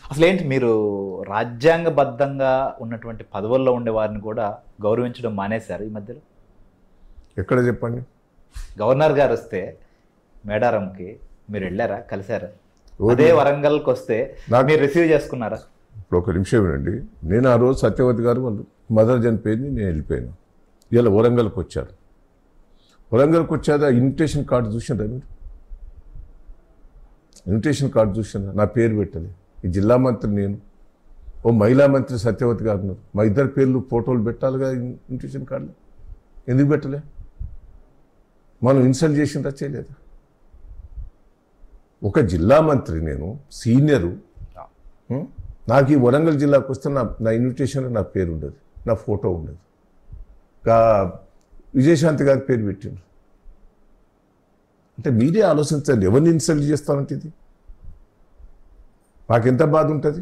అసలు ఏంటి మీరు రాజ్యాంగబద్ధంగా ఉన్నటువంటి పదవుల్లో ఉండే వారిని కూడా గౌరవించడం మానేశారు ఈ మధ్యలో ఎక్కడ చెప్పండి గవర్నర్ గారు వస్తే మేడారంకి మీరు వెళ్ళారా కలిశారా ఎవరు? అదే వరంగల్కి వస్తే నాకు- మీరు రిసీవ్ చేసుకున్నారా ఇప్పుడు ఒక నిమిషం వినండి నేను ఆ రోజు సత్యవతి గారు వాళ్ళు మదర్ చనిపోయింది నేను వెళ్ళిపోయాను ఇలా వరంగల్కి వచ్చారు వరంగల్కి వచ్చాక ఇన్విటేషన్ కార్డు చూసిండ్రా మీరు ఇన్విటేషన్ కార్డు చూసినా నా పేరు పెట్టలే ఈ జిల్లా మంత్రి నేను ఓ మహిళా మంత్రి సత్యవతి గారు ఉన్నారు మా ఇద్దరు పేర్లు ఫోటోలు పెట్టాలిగా ఇన్విటేషన్ కార్డులో ఎందుకు పెట్టలే మనం ఇన్సల్ట్ చేసిందా చేయలేదా ఒక జిల్లా మంత్రి నేను సీనియరు ఉం? నాకు ఈ వరంగల్ జిల్లాకు వస్తే నా నా ఇన్విటేషన్లో నా పేరు ఉండదు నా ఫోటో ఉండదు గా విజయశాంతి గారి పేరు పెట్టిండ్రు అంటే మీరే ఆలోచించండి ఎవరిని ఇన్సల్ట్ చేస్తానంటే ఇది మాకెంత బాధ ఉంటుంది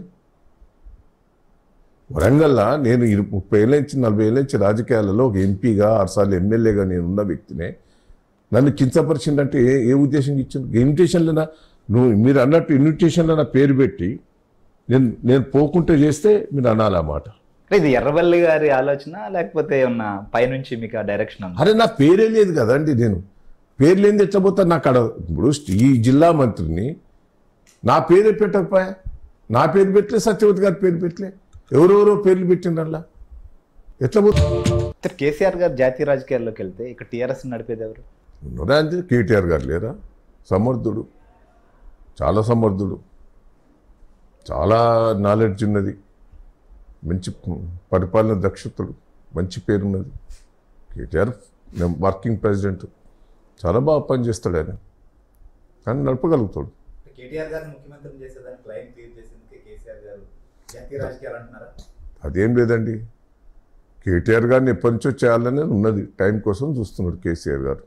వరంగల్లా నేను ఇరు- ముప్పై ఏళ్ళ నుంచి నలభై ఏళ్ళ నుంచి రాజకీయాలలో ఒక ఎంపీగా ఆరుసార్లు ఎమ్మెల్యేగా నేను ఉన్న వ్యక్తినే నన్ను కించపరిచిందంటే ఏ ఏ ఉద్దేశం ఇచ్చింది ఇన్విటేషన్లో నా నువ్వు మీరు అన్నట్టు ఇన్విటేషన్లో నా పేరు పెట్టి నేను నేను పోకుంటే చేస్తే మీరు అనాలి ఆ మాట అంటే ఇది ఎర్రబల్లి గారి ఆలోచన లేకపోతే ఏమన్నా పైనుంచి మీకు ఆ డైరెక్షన్ ఉందా అరే నా పేరే లేదు కదండి నేను పేరు లేని ఎట్లపోతా నాకు అక్కడ ఇప్పుడు ఈ జిల్లా మంత్రిని నా పేరే పెట్టకపోయా నా పేరు పెట్టలే సత్యవతి గారి పేరు పెట్టలే ఎవరెవరో పేర్లు పెట్టిండ్రల్లా ఎట్లా పోతా అయితే కేసీఆర్ గారు జాతీయ రాజకీయాల్లోకి వెళ్తే ఇక్కడ టీఆర్ఎస్ నడిపేది ఎవరు ఉన్నారా అంటే కేటీఆర్ గారు లేరా సమర్థుడు చాలా సమర్థుడు చాలా నాలెడ్జ్ ఉన్నది మంచి పరిపాలన దక్షతలు మంచి పేరున్నది కేటీఆర్ వర్కింగ్ ప్రెసిడెంట్ చాలా బాగా పనిచేస్తాడు ఆయన కానీ నడపగలుగుతాడు కేటీఆర్ గారిని ముఖ్యమంత్రి చేసేదానికి లైన్ క్లియర్ చేసేందుకే కేసీఆర్ గారు జాతీయ రాజకీయాలు అంటున్నారా అదేం లేదండి కేటీఆర్ గారిని ఎప్పటి నుంచో చేయాలని ఉన్నది టైం కోసం చూస్తున్నాడు కేసీఆర్ గారు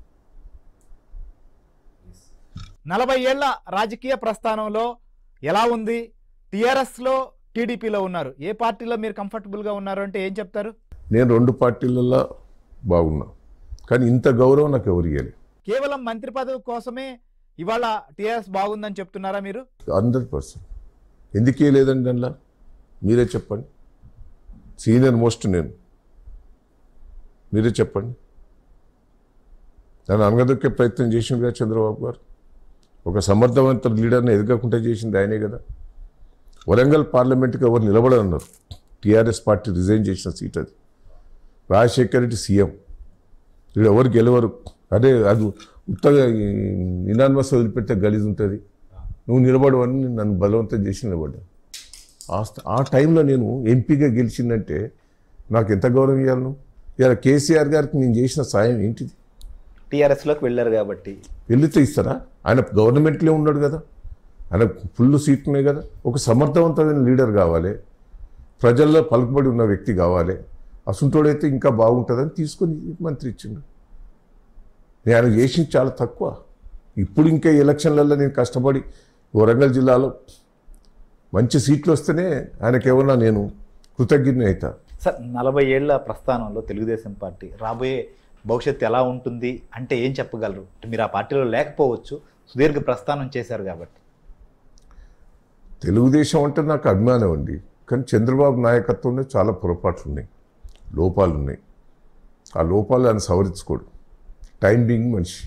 నలభై ఏళ్ల రాజకీయ ప్రస్థానంలో ఎలా ఉంది టీఆర్ఎస్లో టీడీపీలో ఉన్నారు ఏ పార్టీలో మీరు కంఫర్టబుల్గా ఉన్నారు అంటే ఏం చెప్తారు నేను రెండు పార్టీలలో బాగున్నా కానీ ఇంత గౌరవం నాకు ఎవరు ఇవ్వలేదు కేవలం మంత్రి పదవి కోసమే ఇవాళ టీఆర్ఎస్ బాగుందని చెప్తున్నారా మీరు హండ్రెడ్ పర్సెంట్ ఎందుకే లేదండి అందులో మీరే చెప్పండి సీనియర్ మోస్ట్ నేను మీరే చెప్పండి నన్ను అనగదొక్కే ప్రయత్నం చేసింది కదా చంద్రబాబు గారు ఒక సమర్థవంత లీడర్ని ఎదగకుండా చేసింది ఆయనే కదా వరంగల్ పార్లమెంట్కి ఎవరు నిలబడన్నారు టీఆర్ఎస్ పార్టీ రిజైన్ చేసిన సీట్ అది రాజశేఖర్ రెడ్డి సీఎం వీడు ఎవరు గెలవరు అదే అది ఉత్తగా ఇనాన్మస్ వదిలిపెడితే గలీజ్ ఉంటుంది నువ్వు నిలబడవని నన్ను బలవంతం చేసి నిలబడ్డా ఆ స్థ- ఆ టైంలో నేను ఎంపీగా గెలిచిందంటే నాకు ఎంత గౌరవం ఇవ్వాలి నువ్వు ఇలా కేసీఆర్ గారికి నేను చేసిన సాయం ఏంటిది టీఆర్ఎస్లోకి వెళ్ళారు కాబట్టి వెళ్తే ఇస్తారా ఆయన గవర్నమెంట్లో ఉన్నాడు కదా ఆయన ఫుల్ సీట్ ఉన్నాయి కదా ఒక సమర్థవంతమైన లీడర్ కావాలి ప్రజల్లో పలుకుబడి ఉన్న వ్యక్తి కావాలి అసుంటోడైతే ఇంకా బాగుంటుందని తీసుకొని మంత్రి ఇచ్చిండు నేను ఆయన చేసింది చాలా తక్కువ ఇప్పుడు ఇంకా ఎలక్షన్లలో నేను కష్టపడి వరంగల్ జిల్లాలో మంచి సీట్లు వస్తేనే ఆయనకేమన్నా నేను కృతజ్ఞని అవుతా సార్ నలభై ఏళ్ల ప్రస్థానంలో తెలుగుదేశం పార్టీ రాబోయే భవిష్యత్తు ఎలా ఉంటుంది అంటే ఏం చెప్పగలరు అంటే మీరు ఆ పార్టీలో లేకపోవచ్చు సుదీర్ఘ ప్రస్థానం చేశారు కాబట్టి తెలుగుదేశం అంటే నాకు అభిమానం అండి కానీ చంద్రబాబు నాయకత్వంలో చాలా పొరపాట్లు ఉన్నాయి లోపాలు ఉన్నాయి ఆ లోపాలు ఆయన సవరించుకోడు టైం బీయింగ్ మనిషి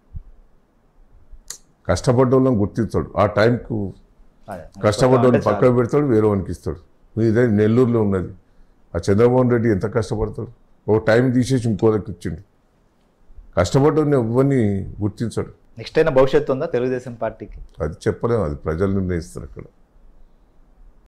కష్టపడ్డ వాళ్ళని గుర్తిస్తాడు ఆ టైంకు అదే. కష్టపడ్డ అంటే వాళ్ళని పక్కన పెడతాడు వేరే వానికి ఇస్తాడు ఇదే నెల్లూరులో ఉన్నది ఆ చంద్రమోహన్ రెడ్డి ఎంత కష్టపడతాడు ఓ టైం తీసేసి ఇంకో దగ్గర ఇచ్చిండు కష్టపడ్డని ఎవరిని గుర్తించాడు నెక్స్ట్ అయినా భవిష్యత్తు ఉందా తెలుగుదేశం పార్టీకి అది చెప్పలేము అది ప్రజలు నిర్ణయిస్తారు అక్కడ